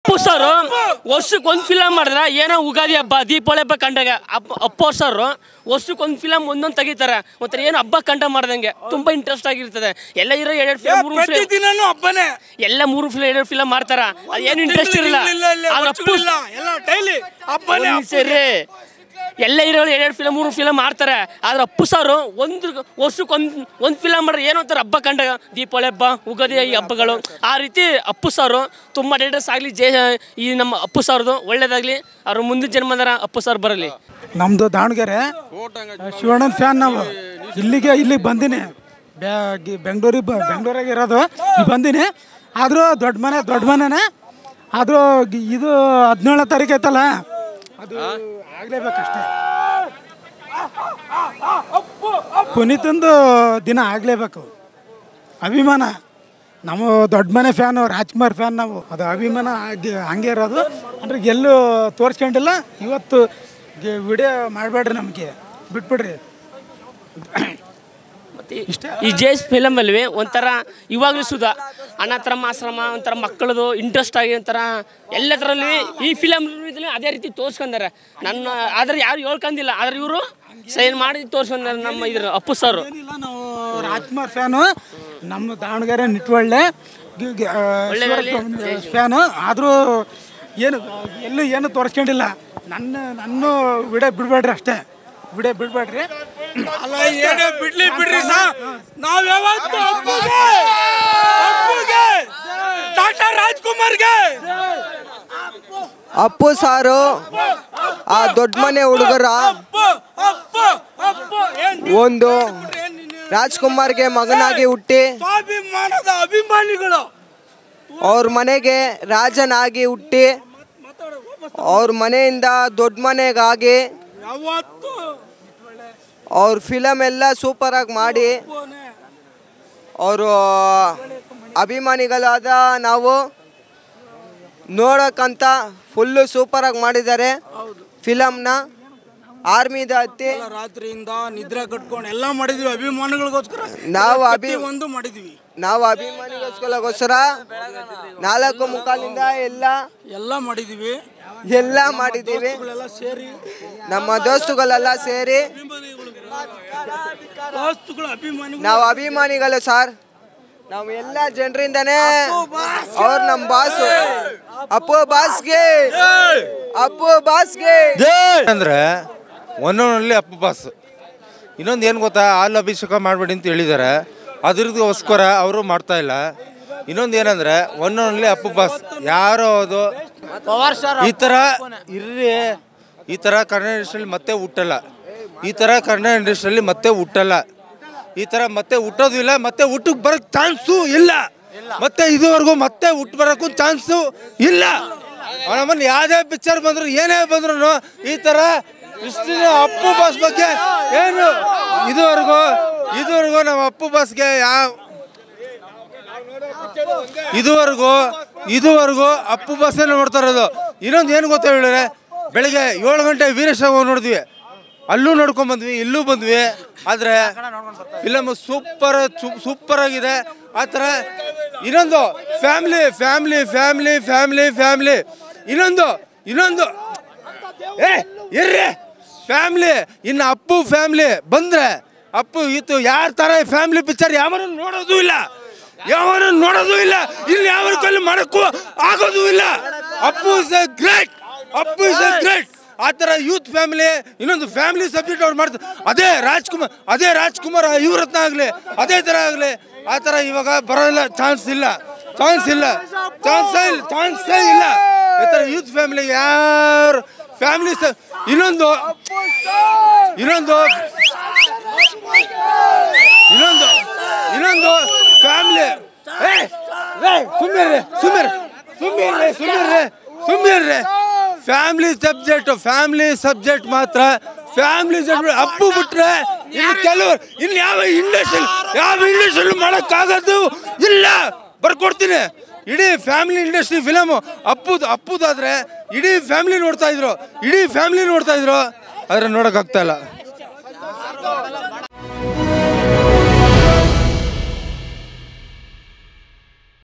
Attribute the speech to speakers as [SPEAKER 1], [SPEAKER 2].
[SPEAKER 1] Appu sir ವರ್ಷಕ್ಕೆ ಒಂದು film ಮಾಡಿದ್ರೆ ಏನೋ ಉಗಾದಿ ಹಬ್ಬ ದೀಪಾವಳಿ ಹಬ್ಬ ಕಂಡಾಗ ಅಪ್ಪ ಅಪ್ಪು ಸರ್ ವರ್ಷಕ್ಕೆ ಒಂದು ಫಿಲಮ್ ಒಂದೊಂದು ತೆಗಿತಾರೆ ಮತ್ತೆ ಏನು ಹಬ್ಬ ಕಂಡ ಮಾಡ್ದಂಗೆ ತುಂಬಾ ಇಂಟ್ರೆಸ್ಟ್ ಆಗಿರ್ತದೆ ಎಲ್ಲ ಇರೋ ಎರಡು ಫಿಲಮ್ ಮೂರು
[SPEAKER 2] ಪ್ರತಿ
[SPEAKER 1] ಫಿಲಮ್
[SPEAKER 2] ದಿನನೂ ಹಬ್ಬನೇ
[SPEAKER 1] ಎಲ್ಲ ಮೂರು ಫಿಲಮ್ ಎರಡು ಫಿಲಮ್ ಮಾಡ್ತಾರ ಅದೇನು ಇಂಟ್ರೆಸ್ಟ್ ಇರಲ್ಲ
[SPEAKER 2] ಇಲ್ಲ, ಇಲ್ಲ,
[SPEAKER 1] ಆದ್ರೆ ಅಪ್ಪು
[SPEAKER 2] ಇಲ್ಲ, ಎಲ್ಲ ಡೈಲಿ ಹಬ್ಬನೇ
[SPEAKER 1] ಒಂದ್ ಸರಿ ಎಲ್ಲ ಇರೋ ಎರಡು ಫಿಲಮ್ ಮೂರು ಫಿಲಮ್ ಮಾಡ್ತಾರೆ ಆದ್ರೆ ಅಪ್ಪು ಸಾರು ಒಂದು ವರ್ಷಕ್ಕೆ ಒಂದು ಒಂದು ಫಿಲಮ್ ಮಾಡ್ರೆ ಏನೋ ಅಂತಾರೆ ಹಬ್ಬ ಕಂಡಾಗ ದೀಪಾವಳಿ ಹಬ್ಬ ಉಗಾದಿ ಈ ಹಬ್ಬಗಳು ಆ ರೀತಿ ಅಪ್ಪು ಸಾರು ತುಂಬ ಡೇಟಸ್ ಆಗಲಿ ಜೇ ಈ ನಮ್ಮ ಅಪ್ಪು ಸಾರ್ದು ಒಳ್ಳೇದಾಗಲಿ ಅವ್ರ ಮುಂದಿನ ಜನ್ಮದರ ಅಪ್ಪು ಸಾರ್ ಬರಲಿ
[SPEAKER 3] ನಮ್ಮದು ದಾವಣಗೆರೆ ಶಿವಣ್ಣನ ಫ್ಯಾನ್ ನಾವು ಇಲ್ಲಿಗೆ ಇಲ್ಲಿಗೆ ಬಂದೀನಿ ಬೆಂಗಳೂರಿಗೆ ಬ ಬೆಂಗಳೂರಾಗ ಇರೋದು ಇಲ್ಲಿ ಬಂದೀನಿ ಆದರೂ ದೊಡ್ಡ ಮನೆ ದೊಡ್ಡ ಮನೆನೇ ಆದರೂ ಗಿ- ಇದು ಹದಿನೇಳನೇ ತಾರೀಕು ಐತಲ್ಲ ಅದು ಆಗಲೇಬೇಕಷ್ಟೇ ಪುನೀತಂದು ದಿನ ಆಗಲೇಬೇಕು ಅಭಿಮಾನ ನಾವು ದೊಡ್ಡ ಮನೆ ಫ್ಯಾನು ರಾಜ್ಕುಮಾರ್ ಫ್ಯಾನ್ ನಾವು ಅದು ಅಭಿಮಾನ ಹಾಗೆ ಹಂಗೆ ಇರೋದು ಅಂದ್ರೆ ಎಲ್ಲೂ ತೋರಿಸ್ಕೊಂಡಿಲ್ಲ ಇವತ್ತು ವಿಡಿಯೋ ಮಾಡಬೇಡ್ರಿ ನಮಗೆ ಬಿಟ್ಬಿಡ್ರಿ
[SPEAKER 1] ಮತ್ತೆ ಈ ಜೇಸ್ ಫಿಲಮ್ ಅಲ್ಲಿ ಒಂಥರ ಇವಾಗಲೂ ಸುಧಾ ಅನಾಥರಮ್ಮ ಆಶ್ರಮ ಒಂಥರ ಮಕ್ಕಳದು ಇಂಟ್ರೆಸ್ಟ್ ಆಗಿ ಒಂಥರ ಎಲ್ಲ ಥರಲ್ಲಿ ಈ ಫಿಲಮ್ ಅದೇ ರೀತಿ ತೋರಿಸ್ಕೊಂಡಾರೆ ನನ್ನ ಆದ್ರೆ ಯಾರು ಹೇಳ್ಕೊಂಡಿಲ್ಲ ಆದ್ರೆ ಇವರು ಸೈನ್ ಮಾಡಿ ತೋರಿಸ್ಕೊಂಡಾರೆ ನಮ್ಮ ಇದ್ರ ಅಪ್ಪು ಸರ್
[SPEAKER 3] ಏನಿಲ್ಲ ನಾವು ರಾಜ್ಕುಮಾರ್ ಫ್ಯಾನು ನಮ್ಮ ದಾವಣಗೆರೆ ನಿಟ್ವಳ್ಳೆ ಫ್ಯಾನು ಆದರೂ ಏನು ಎಲ್ಲೂ ಏನು ತೋರಿಸ್ಕೊಂಡಿಲ್ಲ ನನ್ನ ನನ್ನ ವಿಡಿಯೋ ಬಿಡಬೇಡ್ರಿ ಅಷ್ಟೇ ವಿಡಿಯೋ ಬಿಡಬೇಡ್ರಿ
[SPEAKER 2] ಅಲ್ಲ ಏನೇ ಬಿಡ್ಲಿ ಬಿಡ್ರಿ ಸಾ ನಾವ್ ಯಾವತ್ತು ಅಪ್ಪುಗೆ ಅಪ್ಪುಗೆ ಡಾಕ್ಟರ್ ರಾಜ್ಕುಮಾರ್ಗೆ
[SPEAKER 4] ಅಪ್ಪು ಸಾರು ಆ ದೊಡ್ಡ ಮನೆ ಹುಡುಗರ
[SPEAKER 2] ಅಪ್ಪು ಅಪ್ಪು ಅಪ್ಪು ಏನ್
[SPEAKER 4] ಒಂದು ರಾಜ್ಕುಮಾರ್ಗೆ ಮಗನಾಗಿ ಹುಟ್ಟಿ
[SPEAKER 2] ಸ್ವಾಭಿಮಾನದ ಅಭಿಮಾನಿಗಳು
[SPEAKER 4] ಅವ್ರ ಮನೆಗೆ ರಾಜನಾಗಿ ಹುಟ್ಟಿ ಅವ್ರ ಮನೆಯಿಂದ ದೊಡ್ಡ ಮನೆಗಾಗಿ
[SPEAKER 2] ಯಾವತ್ತು
[SPEAKER 4] ಅವ್ರ ಫಿಲಮ್ ಎಲ್ಲ ಸೂಪರಾಗಿ ಮಾಡಿ ಅವರು ಅಭಿಮಾನಿಗಳಾದ ನಾವು ನೋಡೋಕ್ಕಂತ ಫುಲ್ಲು ಸೂಪರಾಗಿ ಮಾಡಿದ್ದಾರೆ ಫಿಲಮ್ನ ಆರ್ಮಿದ ಹತ್ತಿ
[SPEAKER 2] ರಾತ್ರಿಯಿಂದ ನಿದ್ರೆ ಕಟ್ಕೊಂಡು ಎಲ್ಲ ಮಾಡಿದ್ವಿ ಅಭಿಮಾನಿಗಳಿಗೋಸ್ಕರ
[SPEAKER 4] ನಾವು ಅಭಿ
[SPEAKER 2] ಒಂದು ಮಾಡಿದ್ವಿ
[SPEAKER 4] ನಾವು ಅಭಿಮಾನಿಗೋಸ್ಕರ ನಾಲ್ಕು ಮುಖಾಲಿಂದ ಎಲ್ಲ
[SPEAKER 2] ಎಲ್ಲ ಮಾಡಿದ್ವಿ
[SPEAKER 4] ಎಲ್ಲ ಮಾಡಿದ್ದೀವಿ
[SPEAKER 2] ಎಲ್ಲ ಸೇರಿ
[SPEAKER 4] ನಮ್ಮ ದೋಸ್ತುಗಳೆಲ್ಲ ಸೇರಿ
[SPEAKER 2] ದೋಸ್ತುಗಳು ಅಭಿಮಾನಿಗಳು
[SPEAKER 4] ನಾವು ಅಭಿಮಾನಿಗಳು ಸರ್ ನಾವು ಎಲ್ಲ ಜನರಿಂದನೇ ಅವ್ರು ನಮ್ಮ ಬಾಸು ಅಪ್ಪು ಬಾಸ್ಗೆ ಅಪ್ಪು ಬಾಸ್ಗೆ
[SPEAKER 5] ಅಂದ್ರೆ ಒಂದೊಂದಲ್ಲಿ ಅಪ್ಪ ಬಾಸ್ ಇನ್ನೊಂದು ಏನು ಗೊತ್ತಾ ಹಾಲು ಅಭಿಷೇಕ ಮಾಡಬೇಡಿ ಅಂತ ಹೇಳಿದ್ದಾರೆ ಅದ್ರದಕ್ಕೋಸ್ಕರ ಅವರು ಮಾಡ್ತಾ ಇಲ್ಲ ಇನ್ನೊಂದು ಏನಂದ್ರೆ ಒಂದೊಂದಲ್ಲಿ ಅಪ್ಪ ಬಾಸ್ ಯಾರೋ ಅದು ಈ ಥರ ಇರ್ರಿ ಈ ಥರ ಕನ್ನಡ ಇಂಡಸ್ಟ್ರಿಯಲ್ಲಿ ಮತ್ತೆ ಹುಟ್ಟಲ್ಲ ಈ ಥರ ಕನ್ನಡ ಇಂಡಸ್ಟ್ರಿಯಲ್ಲಿ ಮತ್ತೆ ಹುಟ್ಟಲ್ಲ ಈ ಥರ ಮತ್ತೆ ಹುಟ್ಟೋದು ಇಲ್ಲ ಮತ್ತೆ ಹುಟ್ಟಕ್ಕೆ ಬರೋಕ್ಕೆ ಚಾನ್ಸು ಇಲ್ಲ ಮತ್ತೆ ಇದುವರೆಗೂ ಮತ್ತೆ ಹುಟ್ಟು ಬರೋಕ್ಕೂ ಚಾನ್ಸು ಇಲ್ಲ ನಮ್ಮನ್ನು ಯಾವುದೇ ಪಿಕ್ಚರ್ ಬಂದ್ರು ಏನೇ ಬಂದ್ರು ಈ ಥರ ಇಷ್ಟು ಅಪ್ಪು ಬಾಸ್ ಬಗ್ಗೆ ಏನು ಇದುವರೆಗೂ ಇದುವರೆಗೂ ನಮ್ಮ ಅಪ್ಪು ಬಾಸ್ಗೆ ಯಾವ ಇದುವರೆಗೂ ಇದುವರೆಗೂ ಅಪ್ಪು ಬಸ್ಸೇ ನೋಡ್ತಾ ಇರೋದು ಇನ್ನೊಂದು ಏನು ಗೊತ್ತಾ ಹೇಳಿದ್ರೆ ಬೆಳಿಗ್ಗೆ ಏಳು ಗಂಟೆ ವೀರೇಶ ನೋಡಿದ್ವಿ ಅಲ್ಲೂ ನೋಡ್ಕೊಂಡ್ ಬಂದ್ವಿ ಇಲ್ಲೂ ಬಂದ್ವಿ ಆದರೆ ಫಿಲಮ್ ಸೂಪರ್ ಸೂಪರ್ ಆಗಿದೆ ಆ ಥರ ಇನ್ನೊಂದು family family family family family ಇನ್ನೊಂದು ಇನ್ನೊಂದು ಏ ಇರ್ರಿ ಫ್ಯಾಮ್ಲಿ ಇನ್ನು ಅಪ್ಪು ಫ್ಯಾಮ್ಲಿ ಬಂದ್ರೆ ಅಪ್ಪು ಇತ್ತು ಯಾರ ಥರ ಫ್ಯಾಮ್ಲಿ ಪಿಕ್ಚರ್ ಯಾವನು ನೋಡೋದು ಇಲ್ಲ ಯಾವನು ನೋಡೋದು ಇಲ್ಲ ಇಲ್ಲಿ ಯಾವ ಕೈಲಿ ಮಾಡಕ್ಕೂ ಆಗೋದು ಇಲ್ಲ Appu is a great Appu is a great ಆ ಥರ ಯೂತ್ ಫ್ಯಾಮಿಲಿ ಇನ್ನೊಂದು ಫ್ಯಾಮಿಲಿ ಸಬ್ಜೆಕ್ಟ್ ಅವ್ರು ಮಾಡ್ತಾರೆ ಅದೇ ರಾಜ್ಕುಮಾರ್ ಅದೇ ರಾಜ್ಕುಮಾರ್ ಇವ್ರತ್ನ ಆಗಲಿ ಅದೇ ಥರ ಆಗಲಿ ಆ ಥರ ಇವಾಗ ಬರೋಲ್ಲ ಚಾನ್ಸ್ ಇಲ್ಲ ಚಾನ್ಸ್ ಇಲ್ಲ ಚಾನ್ಸ್ ಇಲ್ಲ ಚಾನ್ಸೇ ಇಲ್ಲ ಈ ಥರ ಯೂತ್ ಫ್ಯಾಮಿಲಿ ಯಾರು ಫ್ಯಾಮಿಲಿ ಇನ್ನೊಂದು ಇನ್ನೊಂದು ಇನ್ನೊಂದು ಇನ್ನೊಂದು ಫ್ಯಾಮಿಲಿ ಸುಮ್ಮನೆ ಸುಮ್ಮನೆ ಸುಮ್ಮನೆ ಸುಮ್ಮನೆ ಸುಮ್ಮನೆ ಫ್ಯಾಮಿಲಿ ಸಬ್ಜೆಕ್ಟ್ ಫ್ಯಾಮಿಲಿ ಸಬ್ಜೆಕ್ಟ್ ಮಾತ್ರ ಫ್ಯಾಮಿಲಿ ಸಬ್ಜೆಕ್ಟ್ ಅಪ್ಪು ಬಿಟ್ರೆ ಇನ್ನು ಕೆಲವರು ಇನ್ನು ಯಾವ ಇಂಡಸ್ಟ್ರಿ ಯಾವ ಇಂಡಸ್ಟ್ರಿ ಮಾಡೋಕ್ಕಾಗದು ಇಲ್ಲ ಬರ್ಕೊಡ್ತೀನಿ ಇಡೀ ಫ್ಯಾಮಿಲಿ ಇಂಡಸ್ಟ್ರಿ ಫಿಲಮು ಅಪ್ಪುದು ಅಪ್ಪುದಾದ್ರೆ ಇಡೀ ಫ್ಯಾಮಿಲಿ ನೋಡ್ತಾ ಇದ್ರು ಇಡೀ ಫ್ಯಾಮಿಲಿ ನೋಡ್ತಾ ಇದ್ರು ಆದ್ರೆ ನೋಡೋಕ್ಕಾಗ್ತಾ ಇಲ್ಲ